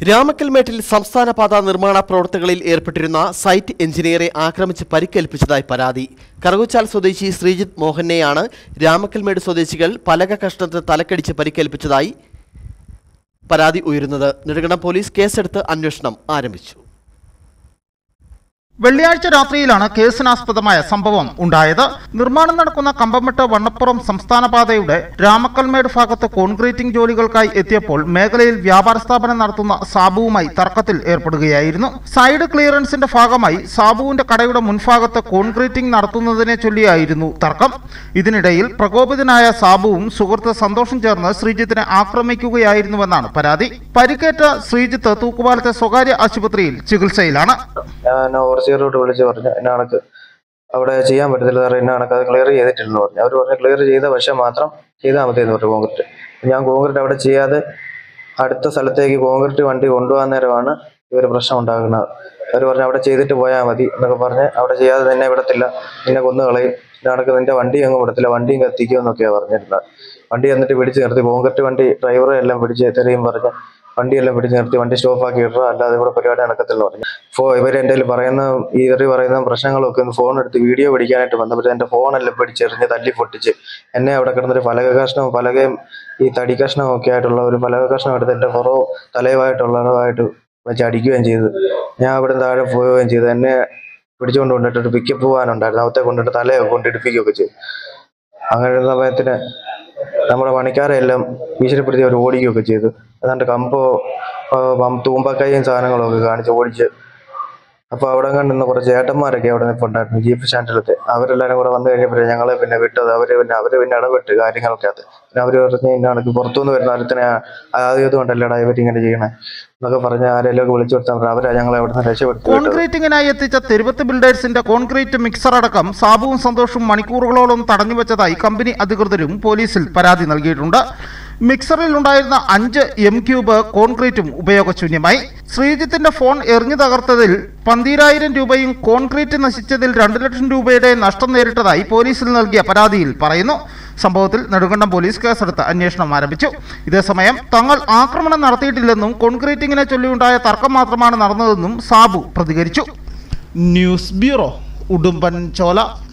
രാമക്കൽമേട്ടിൽ സംസ്ഥാന പാത നിർമ്മാണ പ്രവർത്തനങ്ങളിൽ ഏർപ്പെട്ടിരുന്ന സൈറ്റ് എഞ്ചിനീയറെ ആക്രമിച്ച് പരിക്കേൽപ്പിച്ചതായി പരാതി കറുകുച്ചാൽ സ്വദേശി ശ്രീജിത്ത് മോഹനെയാണ് രാമക്കൽമേട് സ്വദേശികൾ പലക കഷ്ണത്തിന് തലക്കടിച്ച് പരിക്കേൽപ്പിച്ചതായി പരാതി ഉയരുന്നത് നെടുങ്കണ്ടം പോലീസ് കേസെടുത്ത് അന്വേഷണം ആരംഭിച്ചു വെള്ളിയാഴ്ച രാത്രിയിലാണ് കേസിനാസ്പദമായ സംഭവം ഉണ്ടായത് നിർമ്മാണം നടക്കുന്ന കമ്പമെട്ട് വണ്ണപ്പുറം സംസ്ഥാന പാതയുടെ രാമക്കൽമേട് ഭാഗത്ത് കോൺക്രീറ്റിംഗ് ജോലികൾക്കായി എത്തിയപ്പോൾ മേഖലയിൽ വ്യാപാര സ്ഥാപനം നടത്തുന്ന സാബുവുമായി തർക്കത്തിൽ ഏർപ്പെടുകയായിരുന്നു സൈഡ് ക്ലിയറൻസിന്റെ ഭാഗമായി സാബുവിന്റെ കടയുടെ മുൻഭാഗത്ത് കോൺക്രീറ്റിംഗ് നടത്തുന്നതിനെ ചൊല്ലിയായിരുന്നു തർക്കം ഇതിനിടയിൽ പ്രകോപിതനായ സാബുവും സുഹൃത്ത് സന്തോഷം ചേർന്ന് ശ്രീജിത്തിനെ ആക്രമിക്കുകയായിരുന്നുവെന്നാണ് പരാതി പരിക്കേറ്റ ശ്രീജിത്ത് തൂക്കുപാലത്തെ സ്വകാര്യ ആശുപത്രിയിൽ ചികിത്സയിൽ,ാണ് ഞാൻ ഓവർസിയറോട്ട് വിളിച്ച് പറഞ്ഞു എന്നെ കണക്ക് അവിടെ ചെയ്യാൻ പറ്റത്തില്ല സാറേ എന്നെ കണക്ക് അത് ക്ലിയർ ചെയ്തിട്ടില്ലെന്ന് പറഞ്ഞു അവർ പറഞ്ഞു ക്ലിയർ ചെയ്ത വശം മാത്രം ചെയ്താൽ മതി എന്ന് പറഞ്ഞു കോൺക്രീറ്റ് ഞാൻ കോൺക്രീറ്റ് അവിടെ ചെയ്യാതെ അടുത്ത സ്ഥലത്തേക്ക് കോൺക്രീറ്റ് വണ്ടി കൊണ്ടുപോകാൻ നേരമാണ് ഇവർ പ്രശ്നം ഉണ്ടാക്കുന്നത് അവർ പറഞ്ഞു അവിടെ ചെയ്തിട്ട് പോയാൽ മതി എന്നൊക്കെ പറഞ്ഞ് അവിടെ ചെയ്യാതെ നിന്നെ വിടത്തില്ല നിന്നെ കൊന്നു കളയും എന്നെ കണക്ക് നിന്റെ വണ്ടി അങ്ങ് വിടത്തില്ല വണ്ടിയും കത്തിക്കും എന്നൊക്കെയാണ് പറഞ്ഞിരുന്നത് വണ്ടി എന്നിട്ട് പിടിച്ച് നിർത്തി കോൺക്രീറ്റ് വണ്ടി ഡ്രൈവറെ എല്ലാം പിടിച്ച് തെറിയും പറഞ്ഞ് വണ്ടിയെല്ലാം പിടിച്ച് നിർത്തി വണ്ടി സ്റ്റോപ്പ് ആക്കി ഇടുക അല്ലാതെ ഇവിടെ പരിപാടി നടക്കത്തില്ല പറഞ്ഞു ഫോ ഇവർ എൻ്റെ കയ്യിൽ പറയുന്ന ഈ ഇവർ പറയുന്ന പ്രശ്നങ്ങളൊക്കെ ഒന്ന് ഫോൺ എടുത്ത് വീഡിയോ പിടിക്കാനായിട്ട് വന്നപ്പോൾ എൻ്റെ ഫോണെല്ലാം പിടിച്ചെറിഞ്ഞ് തല്ലി പൊട്ടിച്ച് എന്നെ അവിടെ കിടന്നൊരു പലക കഷ്ണവും പലകയും ഈ തടി കഷ്ണവും ഒക്കെ ആയിട്ടുള്ള ഒരു പലക കഷ്ണം എടുത്ത് എൻ്റെ പുറവും തലയുമായിട്ടുള്ളതായിട്ട് വെച്ച് അടിക്കുകയും ചെയ്തു ഞാൻ അവിടെ താഴെ പോവുകയും ചെയ്തു എന്നെ പിടിച്ചുകൊണ്ട് കൊണ്ടിട്ട് ഒരു പിക്കപ്പ് പോകാനുണ്ടായിരുന്നു അവത്തെ കൊണ്ടിട്ട് തലയൊക്കെ കൊണ്ട് ഇടിപ്പിക്കുകയൊക്കെ ചെയ്തു അങ്ങനെ ഒരു സമയത്തിന് നമ്മുടെ പണിക്കാരെ എല്ലാം ഭീഷണിപ്പെടുത്തി അവർ ഓടിക്കുകയൊക്കെ ചെയ്തു ഏതാണ്ട് കമ്പോ ആ, പം- തൂമ്പക്കൈയും സാധനങ്ങളും ഒക്കെ കാണിച്ച് ഓടിച്ച് അപ്പോൾ അവിടെ കണ്ടുന്ന കുറച്ച് ചേട്ടന്മാരൊക്കെ അവിടെ നിൽപ്പുണ്ടായിരുന്നു ജീപ്പ് സ്റ്റാൻഡിലത്തെ അവരെല്ലാവരും കൂടെ വന്നു കഴിഞ്ഞപ്പോഴേ ഞങ്ങളെ പിന്നെ വിട്ടത് അവര് പിന്നെ അവര് പിന്നെ ഇടപെട്ട് കാര്യങ്ങൾക്കകത്ത് പിന്നെ അവര് പറഞ്ഞ് ഇന്നാണ് പുറത്തുനിന്ന് വരുന്ന ഒരുത്തനെ ആദ്യം കൊണ്ടല്ലേടാ ഇവരിങ്ങനെ ചെയ്യണേ എന്നൊക്കെ പറഞ്ഞ് ആരെങ്കിലും ഒക്കെ വിളിച്ചു കൊടുത്താൽ അവരാ ഞങ്ങളെ അവിടെ നിന്ന് രക്ഷപ്പെടുത്തി വിട്ടത്. കോൺക്രീറ്റിംഗിനായി എത്തിച്ച തിരുവത്ത് ബിൽഡേഴ്സിന്റെ കോൺക്രീറ്റ് മിക്സർ അടക്കം സാബുവും സന്തോഷും മണിക്കൂറുകളോളം തടഞ്ഞുവെച്ചതായി കമ്പനി അധികൃതരും പോലീസിൽ പരാതി നൽകിയിട്ടുണ്ട് മിക്സറിൽ ഉണ്ടായിരുന്ന അഞ്ച് എം ക്യൂബ് കോൺക്രീറ്റും ഉപയോഗശൂന്യമായി ശ്രീജിത്തിന്റെ ഫോൺ എറിഞ്ഞു തകർത്തതിൽ പന്തീരായിരം രൂപയും കോൺക്രീറ്റ് നശിച്ചതിൽ രണ്ട് ലക്ഷം രൂപയുടെ നഷ്ടം നേരിട്ടതായി പോലീസിൽ നൽകിയ പരാതിയിൽ പറയുന്നു സംഭവത്തിൽ നെടുങ്കണ്ടം പോലീസ് കേസെടുത്ത് അന്വേഷണം ആരംഭിച്ചു ഇതേസമയം തങ്ങൾ ആക്രമണം നടത്തിയിട്ടില്ലെന്നും കോൺക്രീറ്റിംഗിനെ ചൊല്ലിയുണ്ടായ തർക്കം മാത്രമാണ് നടന്നതെന്നും സാബു പ്രതികരിച്ചു ന്യൂസ് ബ്യൂറോ ഉടുമ്പൻ ചോല